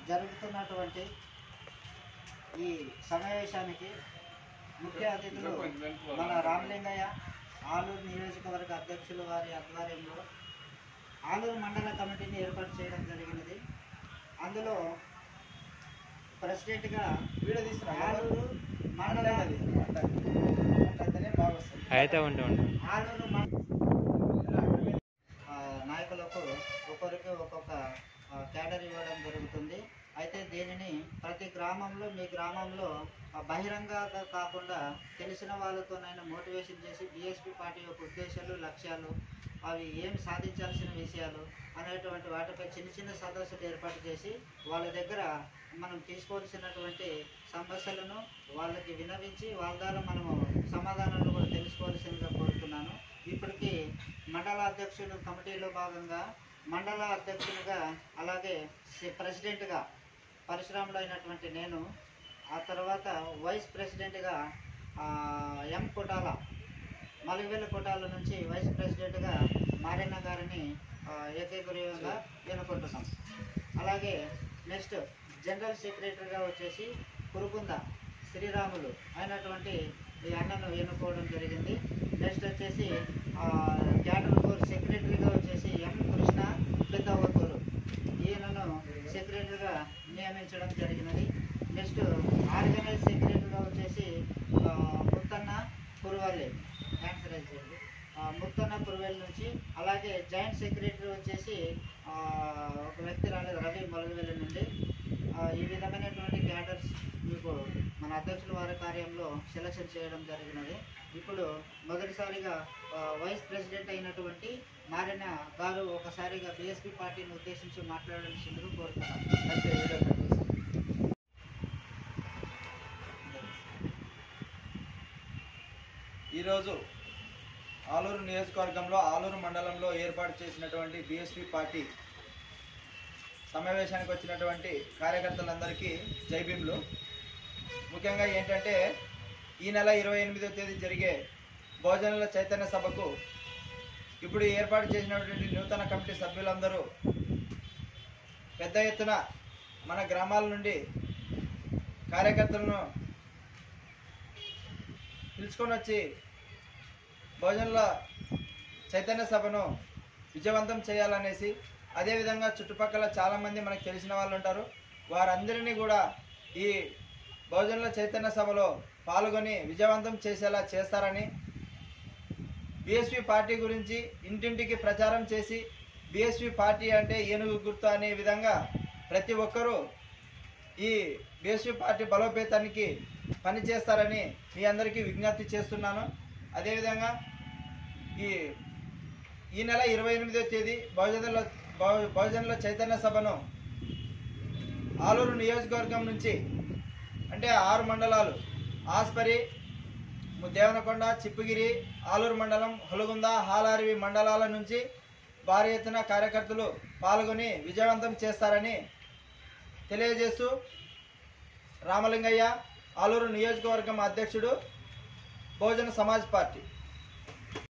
జరుగుతున్నటువంటి ఈ సమావేశానికి ముఖ్య అతిథులు మన రామలింగయ్య ఆలూరు నియోజకవర్గ అధ్యక్షులు వారి ఆధ్వర్యంలో ఆలూరు మండల కమిటీని ఏర్పాటు చేయడం జరిగినది అందులో ప్రెసిడెంట్గా ఆలూరు మండల అయితే ఉండి ఉండి ఆలూరు మం- ఆ, నాయకులకు ఒక్కొరికి ఒక్కొక్క ఆ, క్యాడర్ ఇవ్వడం జరుగుతుంది అయితే దీనిని ప్రతి గ్రామంలో మీ గ్రామంలో ఆ, బహిరంగంగా కాకుండా తెలిసిన వాళ్ళతోనైనా మోటివేషన్ చేసి బీఎస్పీ పార్టీ యొక్క ఉద్దేశాలు లక్ష్యాలు అవి ఏం సాధించాల్సిన విషయాలు అనేటువంటి వాటిపై చిన్న చిన్న సదస్సులు ఏర్పాటు చేసి వాళ్ళ దగ్గర మనం తీసుకోవాల్సినటువంటి సమస్యలను వాళ్ళకి వినవించి వాళ్ళ ద్వారా మనము సమాధానాలు కూడా తెలుసుకోవాల్సిందిగా కోరుతున్నాను ఇప్పటికీ మండల అధ్యక్షులు కమిటీలో భాగంగా మండల అధ్యక్షునిగా అలాగే సి- ప్రెసిడెంట్గా పరిశ్రమలో అయినటువంటి నేను ఆ తర్వాత వైస్ ప్రెసిడెంట్గా ఆ, ఎం కొటాల మలివేల కొటాల నుంచి వైస్ ప్రెసిడెంట్గా మారెన్న గారిని ఆ, ఏకగ్రీవంగా ఎన్నుకుంటున్నాం అలాగే నెక్స్ట్ జనరల్ సెక్రటరీగా వచ్చేసి కురుకుంద శ్రీరాములు అయినటువంటి ఈ అన్నను ఎన్నుకోవడం జరిగింది నెక్స్ట్ వచ్చేసి ఆ, క్యాడర్ కోర్ సెక్రటరీగా వచ్చేసి ఎం కృష్ణ పెద్దవత్తూరు ఈయనను సెక్రటరీగా నియమించడం జరిగినది నెక్స్ట్ ఆర్గనైజ్ సెక్రటరీగా వచ్చేసి ఆ, ముత్తన్న కురువల్లి ఆన్సర్ చేయండి ఆ, ముత్తన్న కురువల్లి నుంచి అలాగే జాయింట్ సెక్రటరీ వచ్చేసి ఆ, ఒక వ్యక్తి రాలేదు రవి మొలగవెల్లి నుండి ఆ, ఈ విధమైనటువంటి క్యాడర్స్ మీకు మన అధ్యక్షుల వారి కార్యంలో సెలక్షన్ చేయడం జరిగినది ఇప్పుడు మొదటిసారిగా ఆ, వైస్ ప్రెసిడెంట్ అయినటువంటి నారాయణ గారు ఒకసారిగా బీఎస్పీ పార్టీని ఉద్దేశించి మాట్లాడాల్సిందిగా కోరుతున్నాను అయితే వీడియో కట్ చేసి. ఈరోజు ఆలూరు నియోజకవర్గంలో ఆలూరు మండలంలో ఏర్పాటు చేసినటువంటి బీఎస్పీ పార్టీ సమావేశానికి వచ్చినటువంటి కార్యకర్తలందరికీ జై భీమ్లు ముఖ్యంగా ఏంటంటే ఈ నెల ఇరవై ఎనిమిదో తేదీ జరిగే భోజనాల చైతన్య సభకు ఇప్పుడు ఏర్పాటు చేసినటువంటి నూతన కమిటీ సభ్యులందరూ పెద్ద ఎత్తున మన గ్రామాల నుండి కార్యకర్తలను పిలుచుకొని వచ్చి భోజనాల చైతన్య సభను విజయవంతం చేయాలనేసి అదేవిధంగా చుట్టుపక్కల చాలామంది మనకు తెలిసిన వాళ్ళు ఉంటారు వారందరినీ కూడా ఈ భోజనాల చైతన్య సభలో పాల్గొని విజయవంతం చేసేలా చేస్తారని బీఎస్పీ పార్టీ గురించి ఇంటింటికి ప్రచారం చేసి బీఎస్పీ పార్టీ అంటే ఏనుగు గుర్తు అనే విధంగా ప్రతి ఒక్కరూ ఈ బీఎస్పీ పార్టీ బలోపేతానికి పనిచేస్తారని మీ అందరికీ విజ్ఞప్తి చేస్తున్నాను అదేవిధంగా ఈ ఈ నెల ఇరవై ఎనిమిదో తేదీ బహుజనుల బహు- బహుజనుల చైతన్య సభను ఆలూరు నియోజకవర్గం నుంచి అంటే ఆరు మండలాలు ఆస్పరి దేవనకొండ చిప్పగిరి ఆలూరు మండలం హలుగుంద హాలారివి మండలాల నుంచి భారీ ఎత్తున కార్యకర్తలు పాల్గొని విజయవంతం చేస్తారని తెలియజేస్తూ రామలింగయ్య ఆలూరు నియోజకవర్గం అధ్యక్షుడు బహుజన సమాజ్ పార్టీ